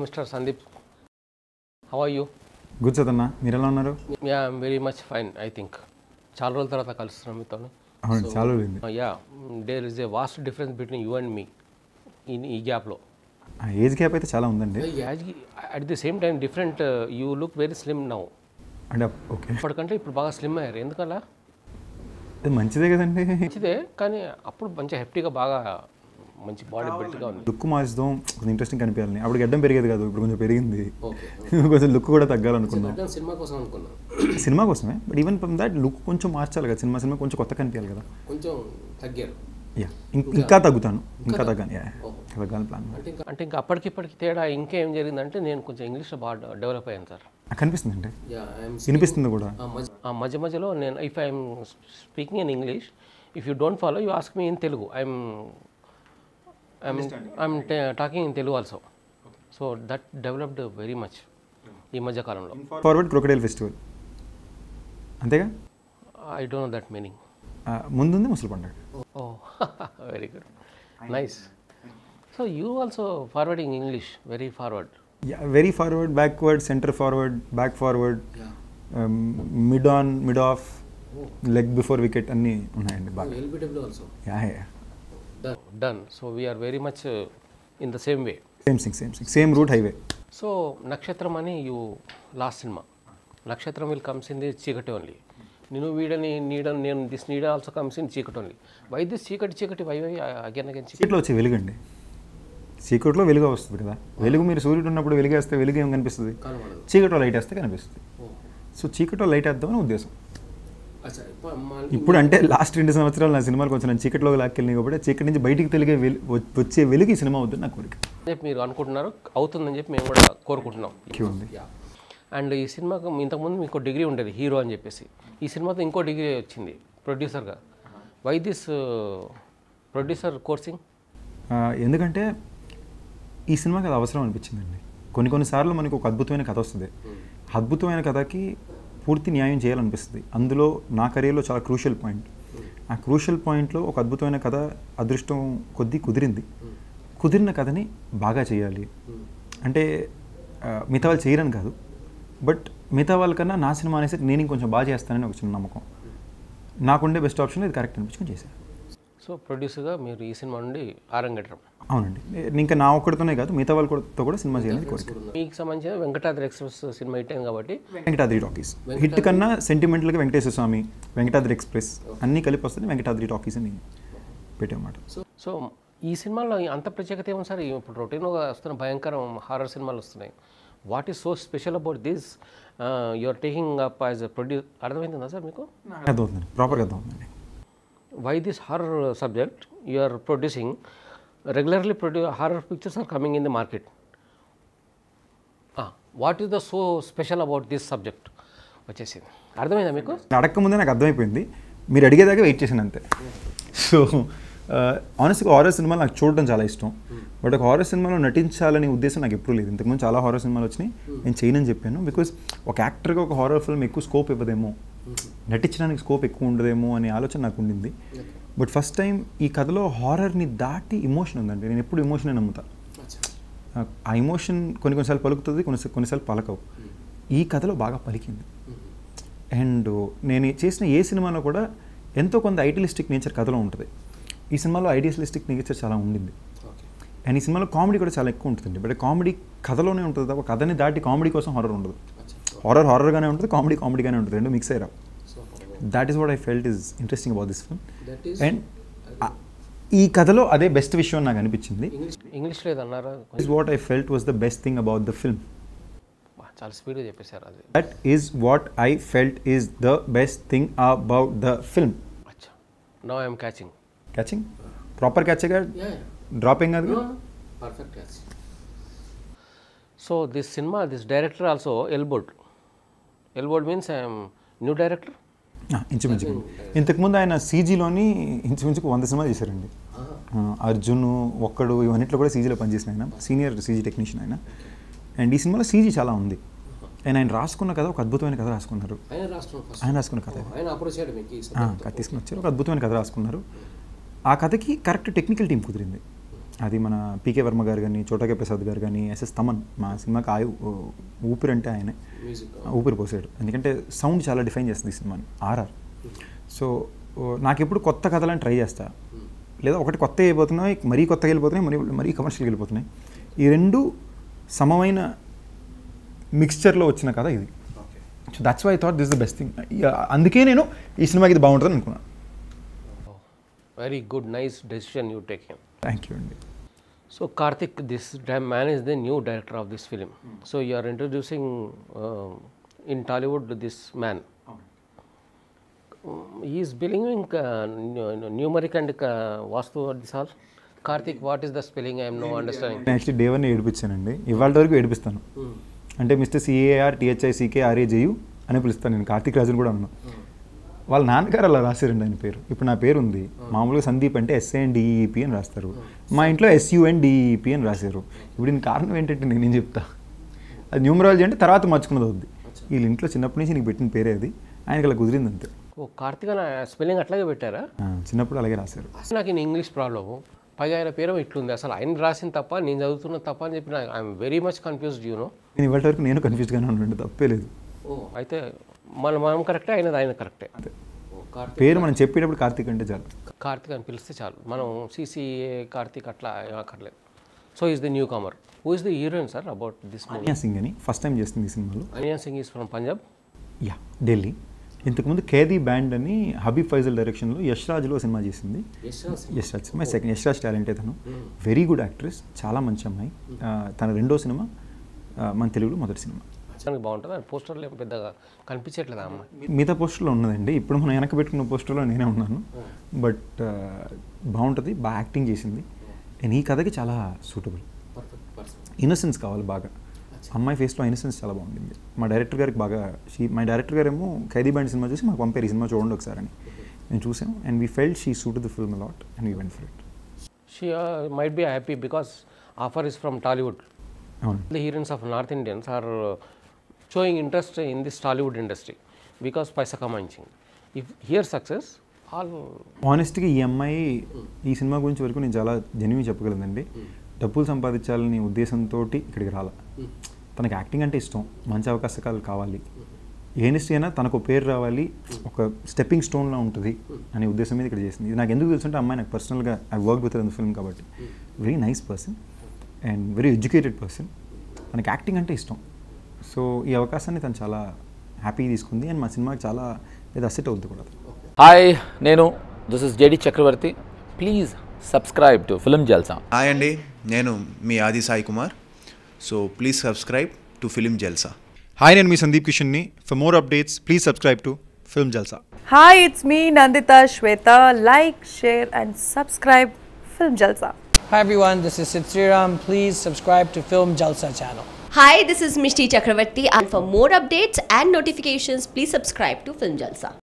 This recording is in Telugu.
Mister Sandeep how are you good చదన్న మీరు ఎలా ఉన్నారు yeah I'm very much fine I think చాలా రోజుల తర్వాత కలుస్తున్నాం మీతో అవునండి చాలా రోజులైంది yeah there is a vast difference between you and me in ఈ గ్యాప్లో ఆ ఏజ్ గ్యాప్ అయితే చాలా ఉందండి at the same time different you look very slim now అంటే ఓకే ఇప్పటికంటే ఇప్పుడు బాగా స్లిమ్ అయ్యారు ఎందుకలా అది మంచిదే కదండి మంచిదే కానీ అప్పుడు మంచి హెఫ్టీగా బాగా మంచి బాడీ బిల్ట్గా ఉంది లుక్ మార్చుదాం కొంచెం ఇంట్రెస్టింగ్ కనిపించాలని అప్పుడు గడ్డం పెరిగేది కాదు ఇప్పుడు కొంచెం పెరిగింది ఓకే కొంచెం లుక్ కూడా తగ్గాలనుకున్నాం సినిమా కోసం అనుకున్నాను సినిమా కోసమే but even from that look కొంచెం మార్చాలి కదా సినిమా సినిమా కొంచెం కొత్త కనిపించాలి కదా కొంచెం తగ్గారు యా ఇంకా తగ్గుతాను ఇంకా తగ్గాను యా ఇంకా తగ్గాలని ప్లాన్ అంటే ఇంకా అంటే ఇంకా అప్పటికిప్పటికి తేడా ఇంకేం జరిగిందంటే నేను కొంచెం ఇంగ్లీష్లో బాగా డెవలప్ అయ్యాను సార్ కనిపిస్తుందండి యా ఐఎమ్ వినిపిస్తుంది కూడా ఆ మధ్య మధ్యలో నేను if I'm speaking in English if you don't follow you ask me in Telugu I'm I'm I'm talking in Telugu also so that developed very much ఈ మధ్య కాలంలో ఫార్వర్డ్ క్రొకడైల్ ఫెస్టివల్ అంతేగా I don't know that meaning ఆ, ముందుంది ముసలి పండుగ oh very good nice so you also forwarding English very forward very forward backward centre forward back forward mid on mid off leg before wicket అన్నీ ఉన్నాయండి బాగా LBW also yeah yeah done done so we're very much in the same way same sing same sing same route highway so Nakshatram అని you last cinema Nakshatram will comes in the చీకటి ఓన్లీ నేను వీడని నీడ నేను దిస్ నీడ ఆల్సో కమ్స్ ఇన్ చీకటి ఓన్లీ వై దిస్ చీకటి చీకటి వై వై అగైన్ అగైన్ చీకటి చీకట్లో వచ్చే వెలుగండి చీకట్లో వెలుగు వస్తుంది కదా వెలుగు మీరు సూర్యుడు ఉన్నప్పుడు వెలుగేస్తే వెలుగు ఏం కనిపిస్తుంది కనబడదు చీకట్లో లైట్ వేస్తే కనిపిస్తుంది సో చీకట్లో లైట్ వేద్దామని ఉద్దేశం అచ్చా ఇప్పుడు అంటే లాస్ట్ రెండు సంవత్సరాలు నా సినిమాలు కొంచెం నేను చీకట్లోకి లాక్కెళ్ళినాయి కాబట్టి చీకటి నుంచి బయటికి తెలిగే వెలు వచ్చే వెలుగు ఈ సినిమా అవుతుంది నా కోరిక చెప్పి మీరు అనుకుంటున్నారు అవుతుందని చెప్పి మేము కూడా కోరుకుంటున్నాం క్యూ ఉంది అండ్ ఈ సినిమాకు ఇంతకుముందు మీకు డిగ్రీ ఉండేది హీరో అని చెప్పేసి ఈ సినిమాతో ఇంకో డిగ్రీ వచ్చింది ప్రొడ్యూసర్గా వై దిస్ ప్రొడ్యూసర్ కోర్సింగ్ ఆ, ఎందుకంటే ఈ సినిమాకి అది అవసరం అనిపించిందండి కొన్ని కొన్నిసార్లు మనకు ఒక అద్భుతమైన కథ వస్తుంది అద్భుతమైన కథకి పూర్తి న్యాయం చేయాలనిపిస్తుంది అందులో నా కెరీర్లో చాలా క్రూషియల్ పాయింట్ ఆ క్రూషియల్ పాయింట్లో ఒక అద్భుతమైన కథ అదృష్టం కొద్దీ కుదిరింది కుదిరిన కథని బాగా చేయాలి అంటే ఆ, మిగతా వాళ్ళు చేయరని కాదు బట్ మిగతా వాళ్ళకన్నా నా సినిమా అనేసి నేను ఇంకొంచెం బాగా చేస్తానని ఒక చిన్న నమ్మకం నాకుండే బెస్ట్ ఆప్షన్ ఇది కరెక్ట్ అనిపించుకొని చేశాను సో ప్రొడ్యూసర్గా మీరు ఈ సినిమా నుండి ఆరంగేట్రం అవునండి నేను ఇంకా నా ఒక్కడితోనే కాదు మిగతా వాళ్ళతో కూడా సినిమా చేయాలని కోరిక మీకు సంబంధించిన వెంకటాద్రి ఎక్స్ప్రెస్ సినిమా హిట్ అయింది కాబట్టి వెంకటాద్రి టాకీస్ హిట్ కన్నా సెంటిమెంటల్గా వెంకటేశ్వర స్వామి వెంకటాద్రి ఎక్స్ప్రెస్ అన్నీ కలిపి వస్తుంది వెంకటాద్రి టాకీస్ అని పెట్టామన్నమాట సో సో ఈ సినిమాలో అంత ప్రత్యేకత ఏమో సార్ ఇప్పుడు రొటీన్గా వస్తున్న భయంకరం హారర్ సినిమాలు వస్తున్నాయి what is so special about this you are taking up as a produce అర్థమైందా సార్ మీకు అర్థమవుతుంది ప్రాపర్గా అర్థమవుతుంది why this horror subject you are producing regularly ప్రొడ్యూ horror pictures are coming in the market what is the so special about this subject వచ్చేసింది అర్థమైందా మీకు అడక్క ముందే నాకు అర్థమైపోయింది మీరు అడిగేదాకా వెయిట్ చేశాను అంతే సో ఆనెస్ట్గా హారర్ సినిమాలు నాకు చూడడం చాలా ఇష్టం బట్ ఒక హారర్ సినిమాలో నటించాలనే ఉద్దేశం నాకు ఎప్పుడు లేదు ఇంతకుముందు చాలా హారర్ సినిమాలు వచ్చినాయి నేను చేయనని చెప్పాను బికాస్ ఒక యాక్టర్గా ఒక హారర్ ఫిల్మ్ ఎక్కువ స్కోప్ ఇవ్వదేమో నటించడానికి స్కోప్ ఎక్కువ ఉండదేమో అనే ఆలోచన నాకు ఉండింది బట్ ఫస్ట్ టైం ఈ కథలో హారర్ని దాటి ఇమోషన్ ఉందండి నేను ఎప్పుడు ఇమోషన్ నమ్ముతా ఆ ఇమోషన్ కొన్ని కొన్నిసార్లు పలుకుతుంది కొన్ని కొన్నిసార్లు పలకవు ఈ కథలో బాగా పలికింది అండ్ నేను చేసిన ఏ సినిమాలో కూడా ఎంతో కొంత ఐడియలిస్టిక్ నేచర్ కథలో ఉంటుంది ఈ సినిమాలో ఐడియలిస్టిక్ నేచర్ చాలా ఉండింది అండ్ ఈ సినిమాలో కామెడీ కూడా చాలా ఎక్కువ ఉంటుందండి బట్ కామెడీ కథలోనే ఉంటుంది తప్ప కథని దాటి కామెడీ కోసం హారర్ ఉండదు హారర్ హారర్గానే ఉంటుంది కామెడీ కామెడీగానే ఉంటుంది రెండు మిక్స్ అయ్యారు that is what I felt is interesting about this film and ఈ కథలో అదే బెస్ట్ విషయం నాకు అనిపించింది ఇంగ్లీష్ ఇంగ్లీష్లో ఏదన్నారా is what I felt was the best thing about the film బా, చాలా స్పీడ్గా చెప్పేశారు అది that is what I felt is the best thing about the film అచ్చా no I'm catching catching proper క్యాచ్గా డ్రాపింగ్ అది పర్ఫెక్ట్ క్యాచ్ సో దిస్ సినిమా దిస్ డైరెక్టర్ ఆల్సో ఎల్బోర్డ్ ఎల్బోర్డ్ మీన్స్ ఐఎమ్ న్యూ డైరెక్టర్ ఇంచుమించు ఇంతకుముందు ఆయన సీజీలోని ఇంచుమించుకు వంద సినిమాలు చేశారండి ఆ, అర్జున్ ఒక్కడు ఇవన్నిట్లో కూడా సీజీలో పనిచేసిన ఆయన సీనియర్ సీజీ టెక్నీషియన్ ఆయన అండ్ ఈ సినిమాలో సీజీ చాలా ఉంది అండ్ ఆయన రాసుకున్న కథ ఒక అద్భుతమైన కథ రాసుకున్నారు ఆయన రాష్ట్రం ఫస్ట్ ఆయన రాసుకున్న కథ ఇది. ఆయన అప్రోచ్ చేయడం మీకు ఈ ఆ, కథ తీసుకుని వచ్చారు ఒక అద్భుతమైన కథ రాసుకున్నారు ఆ కథకి కరెక్ట్ టెక్నికల్ టీం కుదిరింది అది మన పీకే వర్మ గారు కానీ చోటకే ప్రసాద్ గారు కానీ ఎస్ఎస్ తమన్ మా సినిమాకి ఆయు ఊపిరి అంటే ఆయనే ఊపిరి పోసాడు ఎందుకంటే సౌండ్ చాలా డిఫైన్ చేస్తుంది ఈ సినిమాని ఆర్ఆర్ సో నాకు ఎప్పుడు కొత్త కథలను ట్రై చేస్తా లేదా ఒకటి కొత్త అయిపోతున్నాయి మరీ కొత్తగా వెళ్ళిపోతున్నాయి మరీ మరీ కమర్షియల్గా వెళ్ళిపోతున్నాయి ఈ రెండు సమమైన మిక్స్చర్లో వచ్చిన కథ ఇది so that's why thought this the best thing అందుకే నేను ఈ సినిమాకి ఇది బాగుంటుంది అనుకున్నాను very good nice decision you taken thank you అండి So Karthik, this damn man is the new director of this film. So you are introducing uh, in Tollywood this man. Um, he is believing uh, nu- numeric and uh, vastu this all. Karthik, what is the spelling? I am no understanding. నేను యాక్చువల్లీ డే వన్ ఏడిపించానండి ఇవాళ వరకు ఏడిపిస్తాను అంటే mister C A R T H I C K R A J U అని పిలుస్తాను నేను కార్తీక్ రాజుని కూడా ఉన్నాను వాళ్ళ నాన్నగారు అలా రాశారండి ఆయన పేరు ఇప్పుడు నా పేరు ఉంది మామూలుగా సందీప్ అంటే ఎస్ఏఎన్ డిఈపి అని రాస్తారు మా ఇంట్లో ఎస్యుఎన్ డిఈపి అని రాశారు ఇప్పుడు దీని కారణం ఏంటంటే నేనేం చెప్తా అది న్యూమరాలజీ అంటే తర్వాత మార్చుకున్నది అవుద్ది వీళ్ళ ఇంట్లో చిన్నప్పటి నుంచి నీకు పెట్టిన పేరే అది ఆయనకి అలా కుదిరింది అంతే ఓ కార్తిక్ అన్న స్పెల్లింగ్ అట్లాగే పెట్టారా ఆ, చిన్నప్పుడు అలాగే రాశారు నాకు ఇన్ ఇంగ్లీష్ ప్రాబ్లము పైగా ఆయన పేరు ఇట్లుంది అసలు ఆయన రాసిన తప్ప నేను చదువుతున్న తప్ప అని చెప్పి I'm very much confused you know నేను ఇవాళ వరకు నేను కన్ఫ్యూజ్గానే ఉన్నాను తప్పే లేదు ఓ అయితే మన మనం కరెక్టే అయినది ఆయన కరెక్టే అంతే ఓ, కార్తిక్ పేరు మనం చెప్పేటప్పుడు కార్తీక్ అంటే చాలు కార్తిక్ అని పిలిస్తే చాలు మనం సీసీఏ కార్తిక్ అట్లా ఏం అక్కర్లేదు so is the newcomer who is the heroine sir about this movie Aniya Singh అని ఫస్ట్ టైం చేస్తుంది ఈ సినిమాలో Aniya Singh is from Punjab yeah Delhi ఇంతకుముందు ఖేదీ బ్యాండ్ అని హబీబ్ ఫైజల్ డైరెక్షన్లో యష్ రాజ్లో సినిమా చేసింది యష్ రాజ్ సినిమా సెకండ్ యష్ రాజ్ టాలెంటే తను వెరీ గుడ్ యాక్ట్రెస్ చాలా మంచి అమ్మాయి ఆ, తన రెండో సినిమా ఆ, మన తెలుగులో మొదటి సినిమా చాలా బాగుంటుంది అండ్ పోస్టర్లు ఏం పెద్దగా కనిపించట్లేదు ఆ అమ్మాయి మిగతా పోస్టర్లో ఉన్నదండి ఇప్పుడు మనం వెనక పెట్టుకున్న పోస్టర్లో నేనే ఉన్నాను బట్ బాగుంటుంది బాగా యాక్టింగ్ చేసింది అండ్ ఈ కథకి చాలా సూటబుల్ ఇన్నసెన్స్ కావాలి బాగా అమ్మాయి ఫేస్లో ఇన్నసెన్స్ చాలా బాగుండింది మా డైరెక్టర్ గారికి బాగా షీ మా డైరెక్టర్ గారు ఏమో ఖైదీ బ్యాండ్ సినిమా చూసి మాకు పంపారు ఈ సినిమా చూడండి ఒకసారి అని నేను చూసాం and we felt she suit the film a lot and we went for it she might be happy because offer is from Tollywood అవును the heroines of North Indians are uh, showing interest in this Tollywood industry because paisa kamainching. If here success, all ఆనెస్ట్గా ఈ అమ్మాయి ఈ సినిమా గురించి వరకు నేను చాలా జెన్యున్ చెప్పగలనండి డబ్బులు సంపాదించాలని ఉద్దేశంతో ఇక్కడికి రాల తనకి యాక్టింగ్ అంటే ఇష్టం మంచి అవకాశాలు కావాలి ఏ ఇండస్ట్రీ అయినా తనకు పేరు రావాలి ఒక స్టెప్పింగ్ స్టోన్లా ఉంటుంది అనే ఉద్దేశం మీద ఇక్కడ చేసింది ఇది నాకు ఎందుకు తెలుసుంటే అమ్మాయి నాకు పర్సనల్గా I work with in film కాబట్టి very nice person and very educated person తనకి యాక్టింగ్ అంటే ఇష్టం సో ఈ అవకాశాన్ని తను చాలా హ్యాపీగా తీసుకుంది అండ్ మా సినిమాకి చాలా పెద్ద అసెట్ అవుతుంది కూడా హాయ్ నేను this is JD Chakravarthy please subscribe to film Jalsa hi అండి నేను మీ Aadi Sai Kumar so please subscribe to film Jalsa hi నేను మీ సందీప్ కిషన్ని for more updates please subscribe to film Jalsa Hi, it's me Nandita Shweta. Like, share, and subscribe Film Jalsa. Hi everyone, this is Sid Sriram. Please subscribe to Film Jalsa channel. Hi, this is Mishti Chakravarti and for more updates and notifications, please subscribe to Film Jalsa.